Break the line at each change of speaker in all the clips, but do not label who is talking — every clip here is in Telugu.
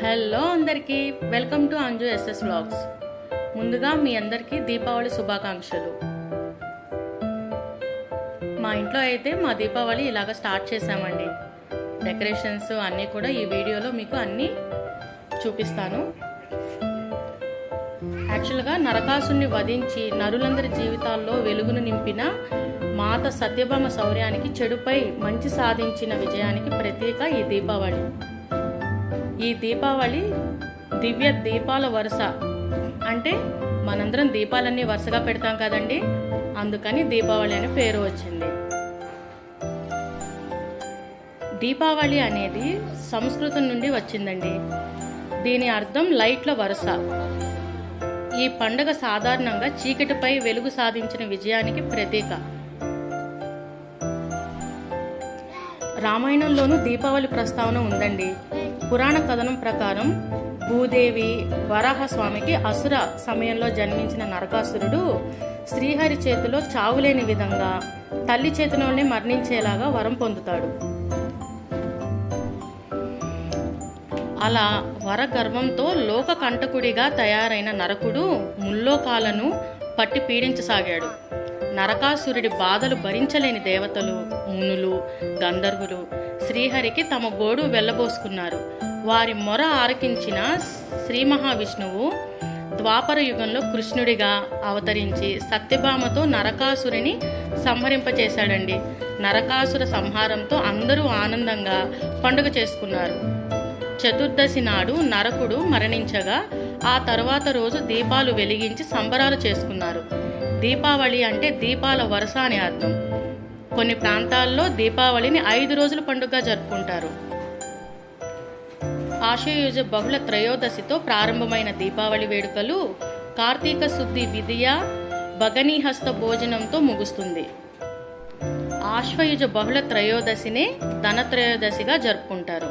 హలో అందరికీ welcome to Anju SS vlogs ముందుగా మీ అందరికీ దీపావళి శుభాకాంక్షలు మా ఇంట్లో అయితే మా దీపావళి ఇలాగ స్టార్ట్ చేసామండి డెకరేషన్స్ అన్నీ కూడా ఈ వీడియోలో మీకు అన్నీ చూపిస్తాను యాక్చువల్గా నరకాసుని వధించి నరులందరి జీవితాల్లో వెలుగును నింపిన మాత సత్యభామ శౌర్యానికి చెడుపై మంచి సాధించిన విజయానికి ప్రతీక ఈ దీపావళి ఈ దీపావళి దివ్య దీపాల వరుస అంటే మనందరం దీపాలన్నీ వరుసగా పెడతాం కదండి అందుకని దీపావళి అనే పేరు వచ్చింది దీపావళి అనేది సంస్కృతం నుండి వచ్చిందండి దీని అర్థం లైట్ల వరుస ఈ పండగ సాధారణంగా చీకటిపై వెలుగు సాధించిన విజయానికి ప్రతీక రామాయణంలోనూ దీపావళి ప్రస్తావన ఉందండి పురాణ కథనం ప్రకారం భూదేవి వరాహస్వామికి అసుర సమయంలో జన్మించిన నరకాసురుడు శ్రీహరి చేతిలో చావులేని విధంగా తల్లి చేతిలోనే మరణించేలాగా వరం పొందుతాడు అలా వరగర్వంతో లోక కంటకుడిగా తయారైన నరకుడు ముల్లోకాలను పట్టి పీడించసాగాడు నరకాసురుడి బాధలు భరించలేని దేవతలు మునులు గంధర్వులు శ్రీహరికి తమ గోడు వెళ్ళబోసుకున్నారు వారి మొర ఆరకించిన శ్రీ మహావిష్ణువు ద్వాపర యుగంలో కృష్ణుడిగా అవతరించి సత్యభామతో నరకాసురిని సంహరింపచేశాడండి నరకాసుర సంహారంతో అందరూ ఆనందంగా పండుగ చేసుకున్నారు చతుర్దశి నాడు నరకుడు మరణించగా ఆ తరువాత రోజు దీపాలు వెలిగించి సంబరాలు చేసుకున్నారు దీపావళి అంటే దీపాల వరుస అని అర్థం కొన్ని ప్రాంతాల్లో దీపావళిని ఐదు రోజుల పండుగ జరుపుకుంటారు ఆశయుజ బహుళ త్రయోదశితో ప్రారంభమైన దీపావళి వేడుకలు కార్తీక శుద్ధి విధియ భగనీహస్త భోజనంతో ముగుస్తుంది ఆశ్వయుజ బహుళ త్రయోదశినే ధనత్రయోదశిగా జరుపుకుంటారు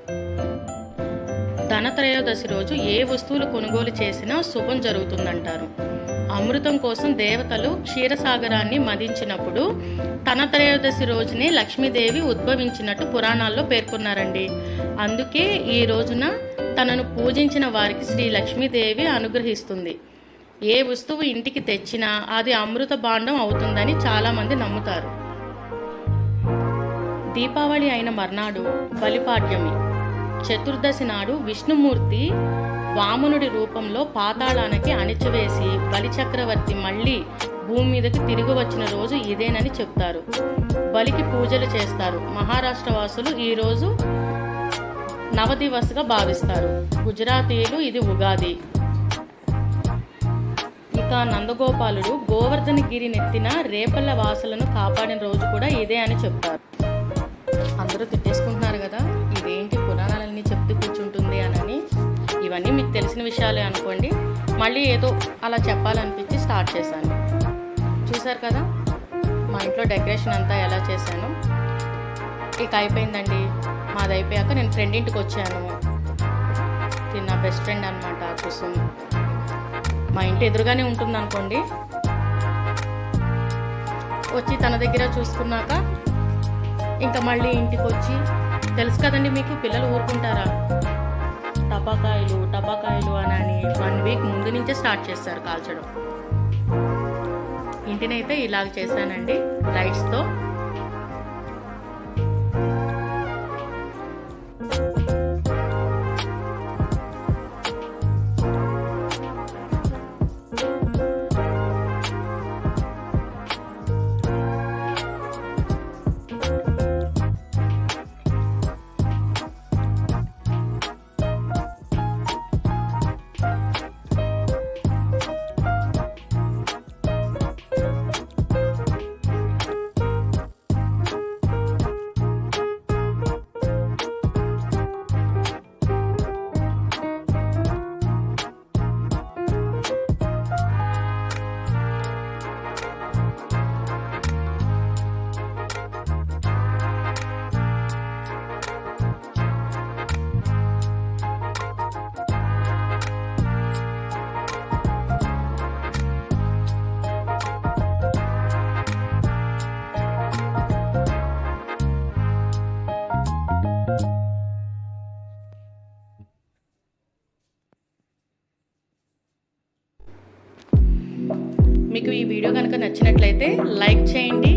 ధనత్రయోదశి రోజు ఏ వస్తువులు కొనుగోలు చేసినా శుభం జరుగుతుందంటారు అమృతం కోసం దేవతలు క్షీరసాగరాన్ని మదించినప్పుడు ధనత్రయోదశి రోజునే లక్ష్మీదేవి ఉద్భవించినట్టు పురాణాల్లో పేర్కొన్నారండి అందుకే ఈ రోజున తనను పూజించిన వారికి శ్రీ లక్ష్మీదేవి అనుగ్రహిస్తుంది ఏ వస్తువు ఇంటికి తెచ్చినా అది అమృత భాండం అవుతుందని చాలామంది నమ్ముతారు దీపావళి అయిన మర్నాడు బలిపాడ్యమి చతుర్దశి నాడు విష్ణుమూర్తి వామనుడి రూపంలో పాతాళానికి అణిచివేసి బలిచక్రవర్తి మళ్ళీ భూమి మీదకి తిరిగి వచ్చిన రోజు ఇదేనని చెప్తారు బలికి పూజలు చేస్తారు మహారాష్ట్ర వాసులు ఈ రోజు నవదివస్గా భావిస్తారు గుజరాతీయులు ఇది ఉగాది ఇక నందగోపాలుడు గోవర్ధనగిరి నెత్తిన రేపల్ల వాసులను కాపాడిన రోజు కూడా ఇదే అని చెప్తారు అందరూ తిట్టేసుకుంటున్నారు కదా ఇదేంటి పురాణాలన్నీ చెప్తూ కూర్చుంటుంది అని ఇవన్నీ మీకు తెలిసిన విషయాలే అనుకోండి మళ్ళీ ఏదో అలా చెప్పాలనిపించి స్టార్ట్ చేశాను చూసారు కదా మా ఇంట్లో డెకరేషన్ అంతా ఎలా చేశాను ఇక అయిపోయిందండి మాది అయిపోయాక నేను ఫ్రెండ్ ఇంటికి వచ్చాను ఇది నా బెస్ట్ ఫ్రెండ్ అనమాట కుసుమ్ మా ఇంటి ఎదురుగానే ఉంటుంది అనుకోండి వచ్చి తన దగ్గర చూసుకున్నాక ఇంకా మళ్ళీ ఇంటికి వచ్చి తెలుసు కదండి మీకు పిల్లలు ఊరుకుంటారా టపాకాయలు టపాకాయలు అని అని వన్ వీక్ ముందు నుంచే స్టార్ట్ చేస్తారు కాల్చడం ఇంటినైతే ఇలాగ చేశానండి లైట్స్తో మీకు ఈ వీడియో కనుక నచ్చినట్లయితే లైక్ చేయండి